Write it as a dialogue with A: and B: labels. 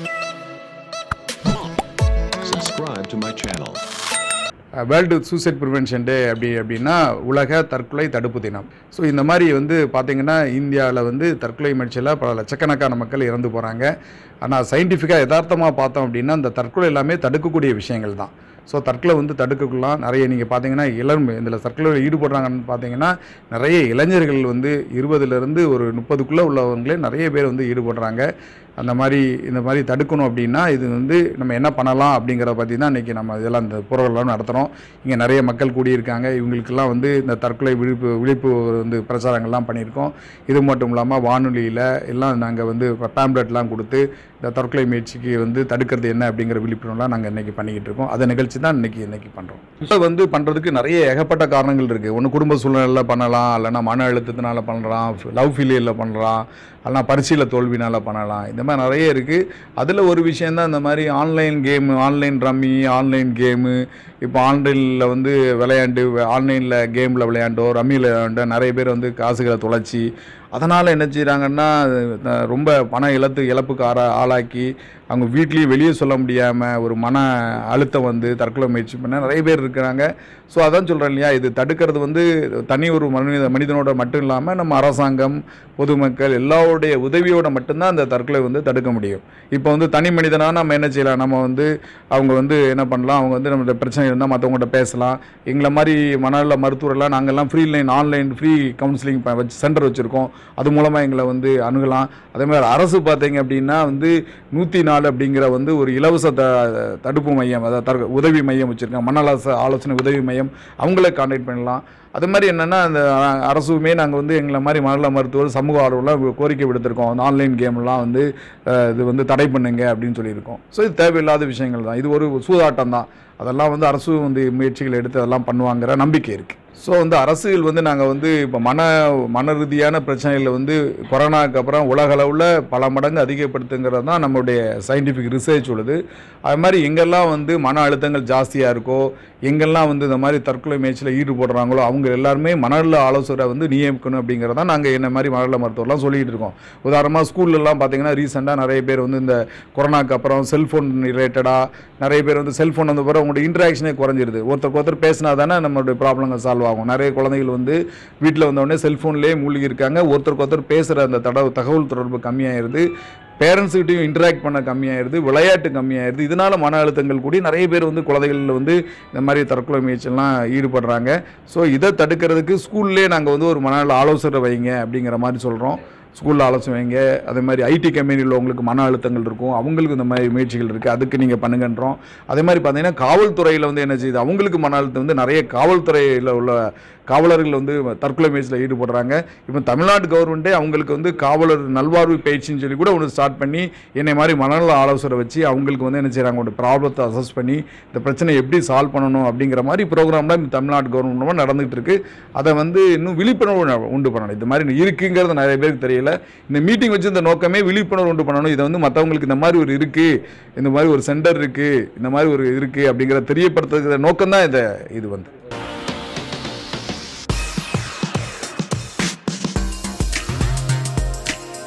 A: Subscribe to my channel.
B: World suicide prevention day அப்படி அப்படின்னா உலக தற்கொலை தடுப்பு தினம் ஸோ இந்த மாதிரி வந்து பார்த்திங்கன்னா இந்தியாவில் வந்து தற்கொலை முயற்சியில் பல லட்சக்கணக்கான மக்கள் இறந்து போகிறாங்க ஆனால் சயின்டிஃபிக்காக யதார்த்தமாக பார்த்தோம் அப்படின்னா அந்த தற்கொலை எல்லாமே தடுக்கக்கூடிய விஷயங்கள் தான் ஸோ தற்கொலை வந்து தடுக்கக்குள்ளலாம் நிறைய நீங்கள் பார்த்தீங்கன்னா இளம் இதில் தற்கொலையில் ஈடுபடுறாங்கன்னு பார்த்தீங்கன்னா நிறைய இளைஞர்கள் வந்து இருபதுலேருந்து ஒரு முப்பதுக்குள்ளே உள்ளவங்களே நிறைய பேர் வந்து ஈடுபடுறாங்க அந்த மாதிரி இந்த மாதிரி தடுக்கணும் அப்படின்னா இது வந்து நம்ம என்ன பண்ணலாம் அப்படிங்கிறத பற்றி தான் இன்றைக்கி நம்ம இதெல்லாம் இந்த புறலாம் நடத்துகிறோம் இங்கே நிறைய மக்கள் கூடியிருக்காங்க இவங்களுக்கெல்லாம் வந்து இந்த தற்கொலை விழிப்பு விழிப்பு வந்து பிரச்சாரங்கள்லாம் பண்ணியிருக்கோம் இது மட்டும் இல்லாமல் வானொலியில் எல்லாம் நாங்கள் வந்து பேம்ப்ளெட்லாம் கொடுத்து இந்த தற்கொலை முயற்சிக்கு வந்து தடுக்கிறது என்ன அப்படிங்கிற விழிப்புணர்வுலாம் நாங்கள் இன்றைக்கி பண்ணிக்கிட்டு இருக்கோம் அந்த நிகழ்ச்சி தான் இன்றைக்கி இன்றைக்கி பண்ணுறோம் இப்போ வந்து பண்ணுறதுக்கு நிறைய ஏகப்பட்ட காரணங்கள் இருக்குது ஒன்று குடும்ப சூழ்நிலையில் பண்ணலாம் இல்லைன்னா மன அழுத்தத்தினால பண்ணலாம் லவ் ஃபெயிலியரில் பண்ணலாம் இல்லைனா பரீட்சையில் தோல்வினால் பண்ணலாம் இந்த மாதிரி நிறைய இருக்குது அதில் ஒரு விஷயந்தான் இந்த மாதிரி online game online rummy online game இப்போ ஆன்லைனில் வந்து விளையாண்டு ஆன்லைனில் கேமில் விளையாண்டோ ரம்மியில் விளையாண்டோ நிறைய பேர் வந்து காசுகளை தொலைச்சி அதனால் என்ன செய்கிறாங்கன்னா அஹ் ரொம்ப பண இழத்து இழப்புக்கு ஆரா ஆளாக்கி அவங்க வீட்லேயும் வெளியே சொல்ல முடியாமல் ஒரு மன அழுத்தம் வந்து தற்கொலை முயற்சி பண்ண நிறைய பேர் இருக்கிறாங்க ஸோ அதான் சொல்கிறேன் இல்லையா இது தடுக்கிறது வந்து தனி ஒரு மனித மனிதனோட மட்டும் இல்லாமல் நம்ம அரசாங்கம் பொதுமக்கள் எல்லாருடைய உதவியோட மட்டும்தான் அந்த தற்கொலை வந்து தடுக்க முடியும் இப்போ வந்து தனி மனிதனாக நம்ம என்ன செய்யலாம் நம்ம வந்து அவங்க வந்து என்ன பண்ணலாம் அவங்க வந்து நம்மளோட பிரச்சனை இருந்தால் மற்றவங்கள்ட்ட பேசலாம் எங்களை மாதிரி மனநல மருத்துவரெல்லாம் நாங்கள்லாம் free line online free counselling வச்சு சென்டர் வச்சுருக்கோம் அது மூலமாக எங்களை வந்து அணுகலாம் அதே மாதிரி அரசு பார்த்தீங்க அப்படின்னா வந்து நூற்றி நாலு அப்படிங்கிற வந்து ஒரு இலவச த தடுப்பு மையம் அதாவது தற்க உதவி மையம் வச்சுருக்காங்க மனநல ஆலோசனை உதவி மையம் அவங்கள கான்டாக்ட் பண்ணலாம் அது மாதிரி என்னென்னா அந்த அ- அரசுமே நாங்கள் வந்து எங்களை மாதிரி மனநல மருத்துவர் சமூக ஆர்வலாம் கோரிக்கை விடுத்திருக்கோம் அந்த ஆன்லைன் கேம்லாம் வந்து அஹ், இது வந்து தடை பண்ணுங்க அப்படின்னு சொல்லியிருக்கோம் ஸோ இது தேவையில்லாத விஷயங்கள் தான் இது ஒரு சூதாட்டம் தான் அதெல்லாம் வந்து அரசு வந்து முயற்சிகள் எடுத்து அதெல்லாம் பண்ணுவாங்கிற நம்பிக்கை இருக்குது ஸோ வந்து அரசுகள் வந்து நாங்கள் வந்து இப்போ மன மன ரீதியான பிரச்சனைகளை வந்து கொரோனாக்கு அப்புறம் உலக அளவில் பல மடங்கு அதிகப்படுத்துங்கிறது தான் நம்மளுடைய சயின்டிஃபிக் ரிசர்ச் உள்ளது அது மாதிரி எங்கெல்லாம் வந்து மன அழுத்தங்கள் ஜாஸ்தியாக இருக்கோ எங்கெல்லாம் வந்து இந்த மாதிரி தற்கொலை முயற்சியில் ஈடுபடுறாங்களோ அவங்க எல்லாருமே மனநல ஆலோசகரை வந்து நியமிக்கணும் அப்படிங்கிறத நாங்கள் என்ன மாதிரி மனநல மருத்துவர்லாம் சொல்லிட்டு இருக்கோம் உதாரணமாக ஸ்கூல்லலாம் பார்த்தீங்கன்னா ரீசெண்டாக நிறைய பேர் வந்து இந்த கொரோனாக்கு அப்புறம் செல்ஃபோன் ரிலேட்டடாக நிறைய பேர் வந்து செல்ஃபோன் வந்த பிறகு அவங்களோட இன்ட்ராக்ஷனே குறைஞ்சிருது ஒருத்தருக்கு ஒருத்தர் பேசினா தானே நம்மளுடைய ப்ராப்ளங்கள் சால்வ் ஆகும் நிறைய குழந்தைகள் வந்து வீட்டில் வந்தோடனே செல்ஃபோன்லேயே மூழ்கி இருக்காங்க ஒருத்தருக்கு ஒருத்தர் பேசுகிற அந்த தட தகவல் தொடர்பு கம்மியாயிருது பேரண்ட்ஸ்கிட்டையும் இன்டராக்ட் பண்ண கம்மியாயிருது விளையாட்டு கம்மியாயிருது இதனால மன அழுத்தங்கள் கூடி நிறைய பேர் வந்து குழந்தைகளில் வந்து இந்த மாதிரி தற்கொலை முயற்சியெல்லாம் ஈடுபடுறாங்க ஸோ இதை தடுக்கிறதுக்கு ஸ்கூல்லேயே நாங்கள் வந்து ஒரு மனநல ஆலோசனை வைங்க அப்படிங்கிற மாதிரி சொல்கிறோம் ஸ்கூலில் ஆலோசனை வைங்க அதே மாதிரி ஐடி கம்பெனியில் உங்களுக்கு மன அழுத்தங்கள் இருக்கும் அவங்களுக்கு இந்த மாதிரி முயற்சிகள் இருக்குது அதுக்கு நீங்கள் பண்ணுங்கன்றோம் அதே மாதிரி பார்த்தீங்கன்னா காவல்துறையில் வந்து என்ன செய்யுது அவங்களுக்கு மன அழுத்தம் வந்து நிறைய காவல்துறையில் உள்ள காவலர்கள் வந்து தற்கொலை முயற்சியில் ஈடுபடுறாங்க இப்போ தமிழ்நாடு கவர்மெண்ட்டே அவங்களுக்கு வந்து காவலர் நல்வாழ்வு பயிற்சின்னு சொல்லி கூட ஒன்று ஸ்டார்ட் பண்ணி என்னை மாதிரி மனநல ஆலோசனை வச்சு அவங்களுக்கு வந்து என்ன செய்கிறாங்க ஒரு ப்ராப்ளத்தை அசஸ் பண்ணி இந்த பிரச்சனை எப்படி சால்வ் பண்ணணும் அப்படிங்கிற மாதிரி ப்ரோக்ராம்லாம் இந்த தமிழ்நாடு கவர்மெண்ட் நடந்துகிட்டு இருக்கு அதை வந்து இன்னும் விழிப்புணர்வு ந- உண்டு பண்ணணும் இது மாதிரி இருக்குங்கிறது நிறைய பேருக்கு தெரியல இந்த மீட்டிங் வச்சு இந்த நோக்கமே விழிப்புணர்வு உண்டு பண்ணணும் இதை வந்து மற்றவங்களுக்கு இந்த மாதிரி ஒரு இருக்குது இந்த மாதிரி ஒரு சென்டர் இருக்குது இந்த மாதிரி ஒரு இருக்குது அப்படிங்கிற தெரியப்படுத்துகிற நோக்கம் தான் இதை இது வந்து